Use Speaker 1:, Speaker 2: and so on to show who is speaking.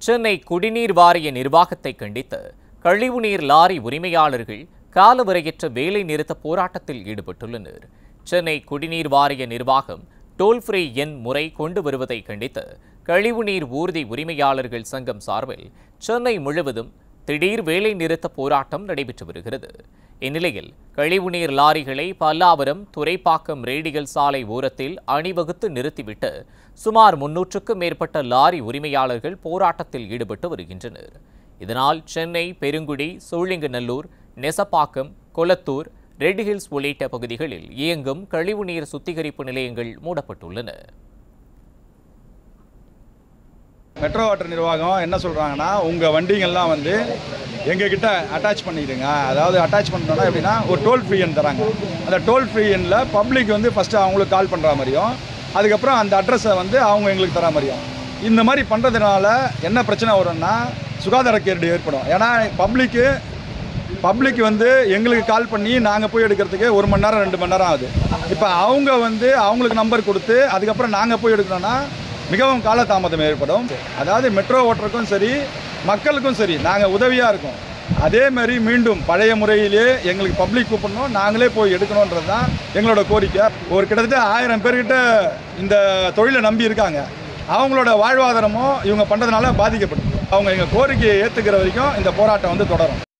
Speaker 1: சென்னை குடிநீர் வாரிய நிர்வாகத்தை கண்டித்து கழிவுநீர் லாரி உரிமையாளர்கள் காலவரையற்ற வேலை நிறுத்த போராட்டத்தில் ஈடுபட்டுள்ளனர் சென்னை குடிநீர் வாரிய நிர்வாகம் டோல் ஃப்ரீ எண் முறை கொண்டு வருவதை கண்டித்து கழிவுநீர் ஊர்தி உரிமையாளர்கள் சங்கம் சார்பில் சென்னை முழுவதும் திடீர் வேலை நிறுத்த போராட்டம் நடைபெற்று வருகிறது இந்நிலையில் கழிவுநீர் லாரிகளை பல்லாவரம் துரைப்பாக்கம் ரேடியல் சாலை ஓரத்தில் அணிவகுத்து நிறுத்திவிட்டு சுமார் முன்னூற்றுக்கும் மேற்பட்ட லாரி உரிமையாளர்கள் போராட்டத்தில் ஈடுபட்டு வருகின்றனர் இதனால் சென்னை பெருங்குடி சோழிங்கநல்லூர் நெசப்பாக்கம் கொளத்தூர் ரெட் ஹில்ஸ் உள்ளிட்ட பகுதிகளில் இயங்கும் கழிவுநீர் சுத்திகரிப்பு நிலையங்கள் மூடப்பட்டுள்ளன
Speaker 2: மெட்ரோ வாட்டர் நிர்வாகம் என்ன சொல்கிறாங்கன்னா உங்கள் வண்டிங்கள்லாம் வந்து எங்ககிட்ட அட்டாச் பண்ணிடுங்க அதாவது அட்டாச் பண்ணோன்னா எப்படின்னா ஒரு டோல் ஃப்ரீ எண் தராங்க அந்த டோல் ஃப்ரீ எண்ணில் பப்ளிக் வந்து ஃபஸ்ட்டு அவங்களுக்கு கால் பண்ணுற மாதிரியும் அதுக்கப்புறம் அந்த அட்ரஸை வந்து அவங்க எங்களுக்கு தர மாதிரியும் இந்த மாதிரி பண்ணுறதுனால என்ன பிரச்சனை வரும்னா சுகாதார கேடு ஏற்படும் ஏன்னா பப்ளிக்கு பப்ளிக் வந்து எங்களுக்கு கால் பண்ணி நாங்கள் போய் எடுக்கிறதுக்கு ஒரு மணி நேரம் ரெண்டு மணி நேரம் ஆகுது இப்போ அவங்க வந்து அவங்களுக்கு நம்பர் கொடுத்து அதுக்கப்புறம் நாங்கள் போய் எடுக்கணும்னா மிகவும் காலதாமதம் ஏற்படும் அதாவது மெட்ரோ ஓட்டருக்கும் சரி மக்களுக்கும் சரி நாங்கள் உதவியாக இருக்கோம் அதே மாதிரி மீண்டும் பழைய முறையிலே எங்களுக்கு பப்ளிக் கூப்பிடணும் நாங்களே போய் எடுக்கணுன்றது தான் எங்களோட கோரிக்கை ஒரு கிட்டத்தட்ட ஆயிரம் பேர்கிட்ட இந்த தொழிலை நம்பி இருக்காங்க அவங்களோட வாழ்வாதாரமும் இவங்க பண்ணுறதுனால பாதிக்கப்படும் அவங்க எங்கள் கோரிக்கையை ஏற்றுக்கிற வரைக்கும் இந்த போராட்டம் வந்து தொடரும்